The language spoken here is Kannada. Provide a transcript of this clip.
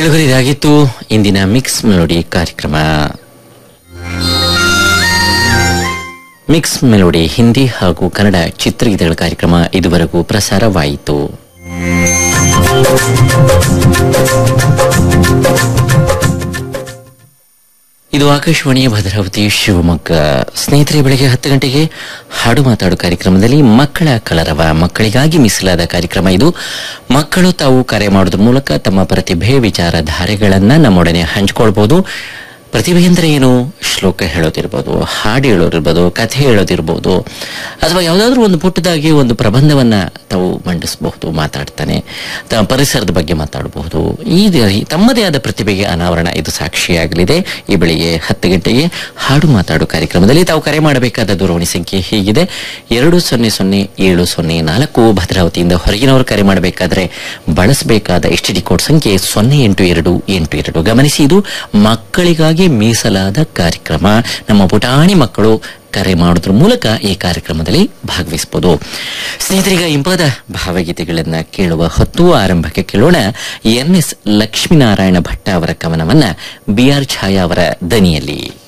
ಕೆಳಗಡೆ ಇದಾಗಿತ್ತು ಇಂದಿನ ಮಿಕ್ಸ್ ಮೆಲೋಡಿ ಕಾರ್ಯಕ್ರಮ ಮಿಕ್ಸ್ ಮೆಲೋಡಿ ಹಿಂದಿ ಹಾಗೂ ಕನ್ನಡ ಚಿತ್ರಗೀತೆಗಳ ಕಾರ್ಯಕ್ರಮ ಇದುವರೆಗೂ ಪ್ರಸಾರವಾಯಿತು ಇದು ಆಕಾಶವಾಣಿಯ ಭದ್ರಾವತಿ ಶಿವಮೊಗ್ಗ ಸ್ನೇಹಿತರೆ ಬೆಳಗ್ಗೆ ಹತ್ತು ಗಂಟೆಗೆ ಹಾಡು ಮಾತಾಡು ಕಾರ್ಯಕ್ರಮದಲ್ಲಿ ಮಕ್ಕಳ ಕಲರವ ಮಕ್ಕಳಿಗಾಗಿ ಮೀಸಲಾದ ಕಾರ್ಯಕ್ರಮ ಇದು ಮಕ್ಕಳು ತಾವು ಕರೆ ಮಾಡೋದ್ರ ಮೂಲಕ ತಮ್ಮ ಪ್ರತಿಭೆ ವಿಚಾರಧಾರೆಗಳನ್ನ ನಮ್ಮೊಡನೆ ಹಂಚಿಕೊಳ್ಬಹುದು ಪ್ರತಿಭೆ ಅಂದ್ರೆ ಏನು ಶ್ಲೋಕ ಹೇಳೋದಿರ್ಬೋದು ಹಾಡು ಹೇಳೋದಿರ್ಬೋದು ಕಥೆ ಹೇಳೋದಿರ್ಬೋದು ಅಥವಾ ಯಾವುದಾದ್ರೂ ಒಂದು ಪುಟ್ಟದಾಗಿ ಒಂದು ಪ್ರಬಂಧವನ್ನ ತಾವು ಮಂಡಿಸಬಹುದು ಮಾತಾಡ್ತಾನೆ ತ- ಪರಿಸರದ ಬಗ್ಗೆ ಮಾತಾಡಬಹುದು ಈ ದ- ತಮ್ಮದೇ ಆದ ಪ್ರತಿಭೆಗೆ ಅನಾವರಣ ಇದು ಸಾಕ್ಷಿಯಾಗಲಿದೆ ಈ ಬೆಳಿಗ್ಗೆ ಹತ್ತು ಗಂಟೆಗೆ ಹಾಡು ಮಾತಾಡು ಕಾರ್ಯಕ್ರಮದಲ್ಲಿ ತಾವು ಕರೆ ಮಾಡಬೇಕಾದ ದೂರವಾಣಿ ಸಂಖ್ಯೆ ಹೀಗಿದೆ ಎರಡು ಸೊನ್ನೆ ಸೊನ್ನೆ ಏಳು ಸೊನ್ನೆ ನಾಲ್ಕು ಭದ್ರಾವತಿಯಿಂದ ಹೊರಗಿನವರು ಕರೆ ಮಾಡಬೇಕಾದ್ರೆ ಬಳಸಬೇಕಾದ ಎಚ್ ಡಿ ಕೋಡ್ ಸಂಖ್ಯೆ ಸೊನ್ನೆ ಎಂಟು ಎರಡು ಎಂಟು ಎರಡು ಗಮನಿಸಿ ಇದು ಮಕ್ಕಳಿಗಾಗಿ ಮೀಸಲಾದ ಕಾರ್ಯಕ್ರಮ ನಮ್ಮ ಪುಟಾಣಿ ಮಕ್ಕಳು ಕರೆ ಮಾಡೋದ್ರ ಮೂಲಕ ಈ ಕಾರ್ಯಕ್ರಮದಲ್ಲಿ ಭಾಗವಹಿಸಬಹುದು ಸ್ನೇಹಿತರಿಗ ಇಂಪಾದ ಭಾವಗೀತೆಗಳನ್ನ ಕೇಳುವ ಹೊತ್ತು ಆರಂಭಕ್ಕೆ ಕೇಳೋಣ ಎನ್ ಎಸ್ ಲಕ್ಷ್ಮೀನಾರಾಯಣ ಭಟ್ಟ ಅವರ ಕವನವನ್ನ ಬಿ ಆರ್ ಛಾಯಾ ಅವರ ದನಿಯಲ್ಲಿ